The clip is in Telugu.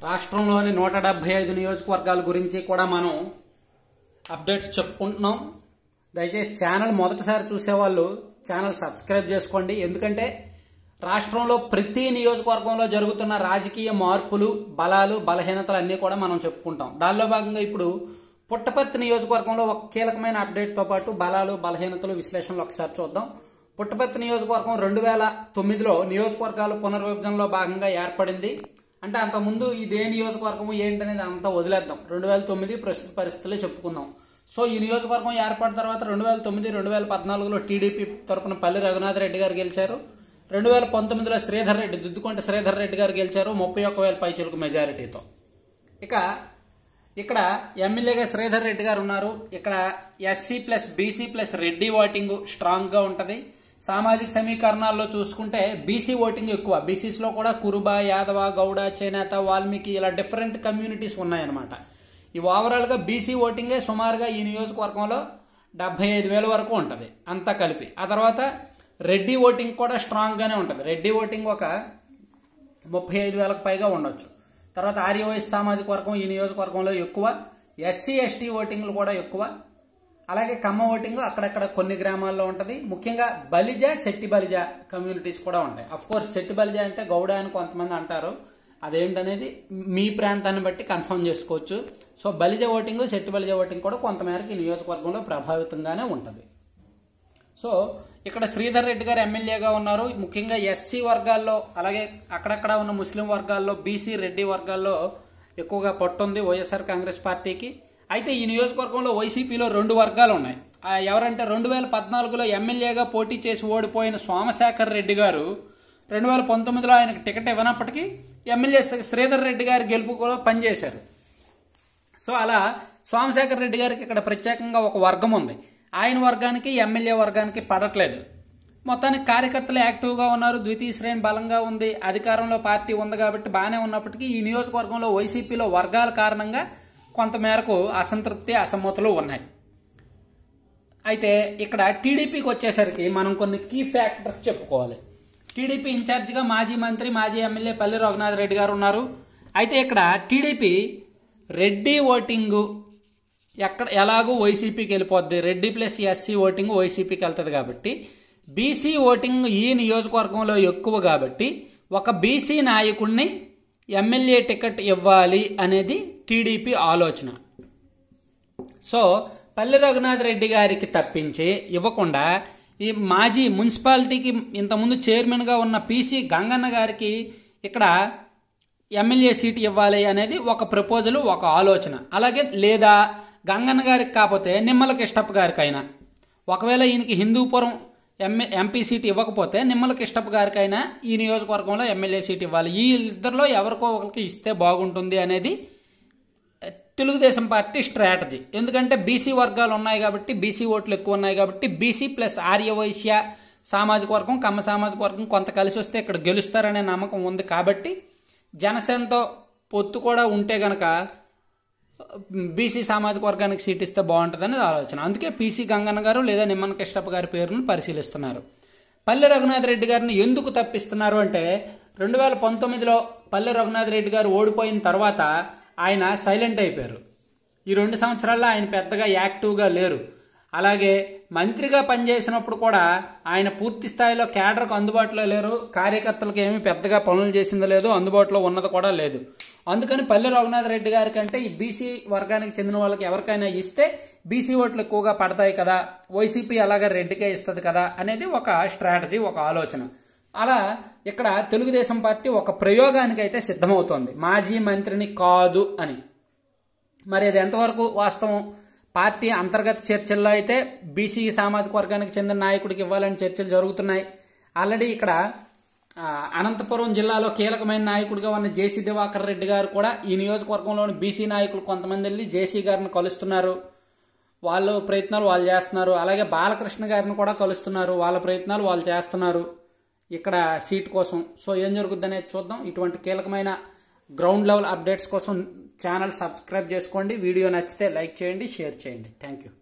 రాష్ట్రంలోని నూట డెబ్బై ఐదు నియోజకవర్గాల గురించి కూడా మనం అప్డేట్స్ చెప్పుకుంటున్నాం దయచేసి ఛానల్ మొదటిసారి చూసేవాళ్ళు ఛానల్ సబ్స్క్రైబ్ చేసుకోండి ఎందుకంటే రాష్ట్రంలో ప్రతి నియోజకవర్గంలో జరుగుతున్న రాజకీయ మార్పులు బలాలు బలహీనతలు అన్నీ కూడా మనం చెప్పుకుంటాం దానిలో భాగంగా ఇప్పుడు పుట్టపర్తి నియోజకవర్గంలో ఒక కీలకమైన అప్డేట్తో పాటు బలాలు బలహీనతలు విశ్లేషణలు ఒకసారి చూద్దాం పుట్టపర్తి నియోజకవర్గం రెండు వేల తొమ్మిదిలో నియోజకవర్గాల పునర్విభజనలో భాగంగా ఏర్పడింది అంటే అంతకుముందు ఇదే నియోజకవర్గం ఏంటనేది అంతా వదిలేద్దాం రెండు వేల తొమ్మిది ప్రస్తుత పరిస్థితులే చెప్పుకుందాం సో ఈ నియోజకవర్గం ఏర్పడిన తర్వాత రెండు వేల తొమ్మిది రెండు వేల పద్నాలుగులో టీడీపీ తరపున పల్లి రఘునాథ్ రెడ్డి గారు గెలిచారు రెండు వేల పంతొమ్మిదిలో శ్రీధర్ రెడ్డి దుద్దుకొంట శ్రీధర్ రెడ్డి గారు గెలిచారు ముప్పై ఒక్క వేల పైచులకు మెజారిటీతో ఇక ఇక్కడ ఎమ్మెల్యేగా శ్రీధర్ రెడ్డి గారు ఉన్నారు ఇక్కడ SC plus BC plus Reddy voting strong గా ఉంటది సామాజిక సమీకరణాల్లో చూసుకుంటే బీసీ ఓటింగ్ ఎక్కువ బీసీస్ లో కూడా కురుబ యాదవ గౌడ చేనేత వాల్మీకి ఇలా డిఫరెంట్ కమ్యూనిటీస్ ఉన్నాయన్నమాట ఈ ఓవరాల్ గా బీసీ ఓటింగే సుమారుగా ఈ నియోజకవర్గంలో డెబ్బై ఐదు వేల వరకు ఉంటుంది అంతా కలిపి ఆ తర్వాత రెడ్డి ఓటింగ్ కూడా స్ట్రాంగ్ గానే ఉంటుంది రెడ్డి ఓటింగ్ ఒక ముప్పై ఐదు వేలకు పైగా ఉండొచ్చు తర్వాత ఆర్యవైశ్య సామాజిక వర్గం ఈ నియోజకవర్గంలో ఎక్కువ ఎస్సీ ఎస్టీ ఓటింగ్లు కూడా ఎక్కువ అలాగే కమ్మ ఓటింగ్ అక్కడక్కడ కొన్ని గ్రామాల్లో ఉంటుంది ముఖ్యంగా బలిజ శెట్టి బలిజ కమ్యూనిటీస్ కూడా ఉంటాయి అఫ్ కోర్స్ శెట్టి బలిజ అంటే గౌడ అని కొంతమంది అంటారు అదేంటనేది మీ ప్రాంతాన్ని బట్టి కన్ఫర్మ్ చేసుకోవచ్చు so Balija voting Shetty Balija voting కూడా కొంతమేరకు ఈ నియోజకవర్గంలో ప్రభావితంగానే ఉంటుంది సో ఇక్కడ శ్రీధర్ రెడ్డి గారు ఎమ్మెల్యేగా ఉన్నారు ముఖ్యంగా ఎస్సీ వర్గాల్లో అలాగే అక్కడక్కడ ఉన్న ముస్లిం వర్గాల్లో బీసీ రెడ్డి వర్గాల్లో ఎక్కువగా పట్టుంది వైఎస్ఆర్ కాంగ్రెస్ పార్టీకి అయితే ఈ నియోజకవర్గంలో వైసీపీలో రెండు వర్గాలు ఉన్నాయి ఆ ఎవరంటే రెండు వేల పద్నాలుగులో ఎమ్మెల్యేగా పోటీ చేసి ఓడిపోయిన సోమశేఖర్ రెడ్డి గారు రెండు వేల పంతొమ్మిదిలో ఆయనకు టికెట్ ఇవ్వనప్పటికీ ఎమ్మెల్యే శ్రీధర్ రెడ్డి గారి గెలుపు కూడా పనిచేశారు సో అలా సోమశేఖర్ రెడ్డి గారికి ఇక్కడ ప్రత్యేకంగా ఒక వర్గం ఉంది ఆయన వర్గానికి ఎమ్మెల్యే వర్గానికి పడట్లేదు మొత్తానికి కార్యకర్తలు యాక్టివ్గా ఉన్నారు ద్వితీయ శ్రేణి బలంగా ఉంది అధికారంలో పార్టీ ఉంది కాబట్టి బాగానే ఉన్నప్పటికీ ఈ నియోజకవర్గంలో వైసీపీలో వర్గాల కారణంగా కొంతమేరకు అసంతృప్తి అసమ్మతులు ఉన్నాయి అయితే ఇక్కడ టీడీపీకి వచ్చేసరికి మనం కొన్ని కీ ఫ్యాక్టర్స్ చెప్పుకోవాలి టీడీపీ ఇన్ఛార్జిగా మాజీ మంత్రి మాజీ ఎమ్మెల్యే పల్లి రఘునాథ్ రెడ్డి గారు ఉన్నారు అయితే ఇక్కడ టీడీపీ రెడ్డి ఓటింగు ఎక్కడ ఎలాగూ వైసీపీకి వెళ్ళిపోద్ది రెడ్డి ప్లస్ ఎస్సీ ఓటింగ్ వైసీపీకి వెళ్తుంది కాబట్టి బీసీ ఓటింగ్ ఈ నియోజకవర్గంలో ఎక్కువ కాబట్టి ఒక బీసీ నాయకుడిని ఎమ్మెల్యే టికెట్ ఇవ్వాలి అనేది టీడీపీ ఆలోచన సో పల్లె రఘునాథ్ రెడ్డి గారికి తప్పించి ఇవ్వకుండా ఈ మాజీ మున్సిపాలిటీకి ఇంతకుముందు చైర్మన్గా ఉన్న పీసీ గంగన్న గారికి ఇక్కడ ఎమ్మెల్యే సీట్ ఇవ్వాలి అనేది ఒక ప్రపోజల్ ఒక ఆలోచన అలాగే లేదా గంగన్న గారికి కాకపోతే నిమ్మల కిష్టప్ప గారికైనా ఒకవేళ ఈయనకి హిందూపురం ఎంఏ ఎంపీ సీట్ ఇవ్వకపోతే నిమ్మల కిష్టప్ప గారికైనా ఈ నియోజకవర్గంలో ఎమ్మెల్యే సీట్ ఇవ్వాలి ఈ ఇద్దరిలో ఎవరికో ఒకరికి ఇస్తే బాగుంటుంది అనేది తెలుగుదేశం పార్టీ స్ట్రాటజీ ఎందుకంటే బీసీ వర్గాలు ఉన్నాయి కాబట్టి బీసీ ఓట్లు ఎక్కువ ఉన్నాయి కాబట్టి బీసీ ప్లస్ ఆర్యవైశ్య సామాజిక వర్గం కమ్మ సామాజిక వర్గం కొంత కలిసి వస్తే ఇక్కడ గెలుస్తారనే నమ్మకం ఉంది కాబట్టి జనసేనతో పొత్తు కూడా ఉంటే గనక బీసీ సామాజిక వర్గానికి సీట్ ఇస్తే బాగుంటుందని ఆలోచన అందుకే పీసీ గంగన్న గారు లేదా నిమ్మన కిష్టప్ప గారి పేరును పరిశీలిస్తున్నారు పల్లె రఘునాథ్ రెడ్డి గారిని ఎందుకు తప్పిస్తున్నారు అంటే రెండు వేల పంతొమ్మిదిలో పల్లె రఘునాథ్ రెడ్డి గారు ఓడిపోయిన తర్వాత ఆయన సైలెంట్ అయిపోయారు ఈ రెండు సంవత్సరాల్లో ఆయన పెద్దగా యాక్టివ్గా లేరు అలాగే మంత్రిగా పనిచేసినప్పుడు కూడా ఆయన పూర్తి స్థాయిలో కేడర్కు అందుబాటులో లేరు కార్యకర్తలకు ఏమీ పెద్దగా పనులు చేసింది లేదు అందుబాటులో ఉన్నది కూడా లేదు అందుకని పల్లె రఘునాథ్ రెడ్డి గారి కంటే ఈ బీసీ వర్గానికి చెందిన వాళ్ళకి ఎవరికైనా ఇస్తే బీసీ ఓట్లు ఎక్కువగా పడతాయి కదా వైసీపీ అలాగే రెడ్డికే ఇస్తుంది కదా అనేది ఒక స్ట్రాటజీ ఒక ఆలోచన అలా ఇక్కడ తెలుగుదేశం పార్టీ ఒక ప్రయోగానికి అయితే సిద్ధమవుతోంది మాజీ మంత్రిని కాదు అని మరి అది ఎంతవరకు వాస్తవం పార్టీ అంతర్గత చర్చల్లో అయితే బీసీ సామాజిక వర్గానికి చెందిన నాయకుడికి ఇవ్వాలని చర్చలు జరుగుతున్నాయి ఆల్రెడీ ఇక్కడ అనంతపురం జిల్లాలో కీలకమైన నాయకుడిగా ఉన్న జేసీ దివాకర్ రెడ్డి గారు కూడా ఈ నియోజకవర్గంలోని బీసీ నాయకులు కొంతమంది వెళ్ళి జేసీ గారిని కలుస్తున్నారు వాళ్ళు ప్రయత్నాలు వాళ్ళు చేస్తున్నారు అలాగే బాలకృష్ణ గారిని కూడా కలుస్తున్నారు వాళ్ళ ప్రయత్నాలు వాళ్ళు చేస్తున్నారు ఇక్కడ సీట్ కోసం సో ఏం జరుగుద్ది అనేది చూద్దాం ఇటువంటి కీలకమైన గ్రౌండ్ లెవెల్ అప్డేట్స్ కోసం ఛానల్ సబ్స్క్రైబ్ చేసుకోండి వీడియో నచ్చితే లైక్ చేయండి షేర్ చేయండి థ్యాంక్ యూ